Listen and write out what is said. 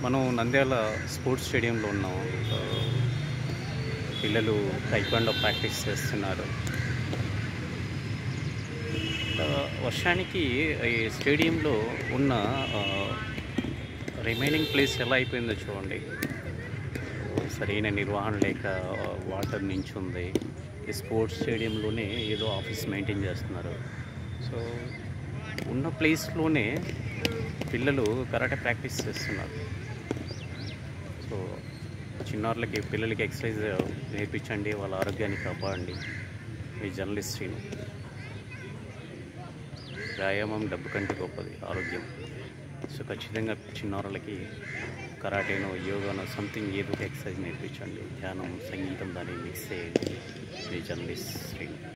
మనం నంద్యాల స్పోర్ట్స్ స్టేడియంలో ఉన్నాం ఆ, పిల్లలు టైక్వాండో ప్రాక్టీస్ చేస్తున్నారు ఆ, వర్షానికి ఈ స్టేడియంలో ఉన్న రిమైనింగ్ ప్లేస్ ఎలా అయిపోయిందో చూడండి సరైన నిర్వహణ లేక వాటర్ నించుంది ఈ స్పోర్ట్స్ స్టేడియంలోనే ఏదో ఆఫీస్ మెయింటైన్ చేస్తున్నారు సో ఉన్న ప్లేస్లోనే పిల్లలు కరాటే ప్రాక్టీస్ చేస్తున్నారు సో చిన్నారులకి పిల్లలకి ఎక్సర్సైజ్ నేర్పించండి వాళ్ళ ఆరోగ్యాన్ని కాపాడండి మీ జర్నలిస్ట్ శ్రీను వ్యాయామం డబ్బు కంటే గొప్పది ఆరోగ్యం సో ఖచ్చితంగా చిన్నారులకి కరాటేనో యోగానో సంథింగ్ ఏదో ఒక ఎక్సర్సైజ్ నేర్పించండి ధ్యానం సంగీతం దాన్ని మిక్స్ చేయండి మీ జర్నలిస్ట్ శ్రీను